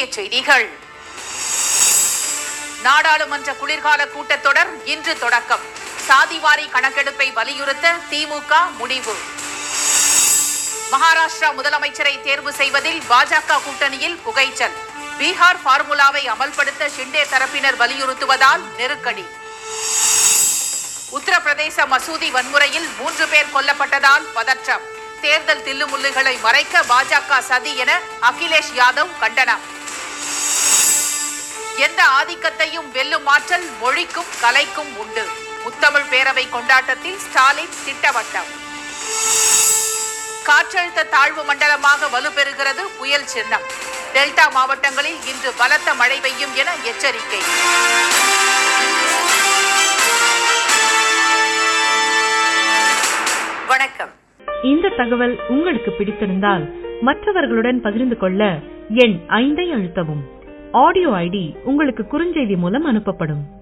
முக்கிய செய்திகள் நாடாளுமன்ற குளிர்கால கூட்டத்தொடர் இன்று தொடக்கம் சாதிவாரி கணக்கெடுப்பை வலியுறுத்த திமுக முடிவு மகாராஷ்டிரா முதலமைச்சரை தேர்வு செய்வதில் பாஜக கூட்டணியில் புகைச்சல் பீகார் பார்முலாவை அமல்படுத்த ஷிண்டே தரப்பினர் வலியுறுத்துவதால் நெருக்கடி உத்தரப்பிரதேச மசூதி வன்முறையில் மூன்று பேர் கொல்லப்பட்டதால் பதற்றம் தேர்தல் தில்லுமுல்லுகளை மறைக்க பாஜக சதி என அகிலேஷ் யாதவ் கண்டனம் எந்த ஆதிக்கத்தையும் வெல்லும் ஆற்றல் மொழிக்கும் கலைக்கும் உண்டு முத்தமிழ் பேரவை கொண்டாட்டத்தில் ஸ்டாலின் திட்டவட்டம் காற்றழுத்த தாழ்வு மண்டலமாக வலுப்பெறுகிறது புயல் சின்னம் டெல்டா மாவட்டங்களில் இன்று பலத்த மழை பெய்யும் என எச்சரிக்கை வணக்கம் இந்த தகவல் உங்களுக்கு பிடித்திருந்தால் மற்றவர்களுடன் பகிர்ந்து கொள்ள எண் ஐந்தை அழுத்தவும் ஆடியோ ஐடி உங்களுக்கு குறுஞ்செய்தி மூலம் அனுப்பப்படும்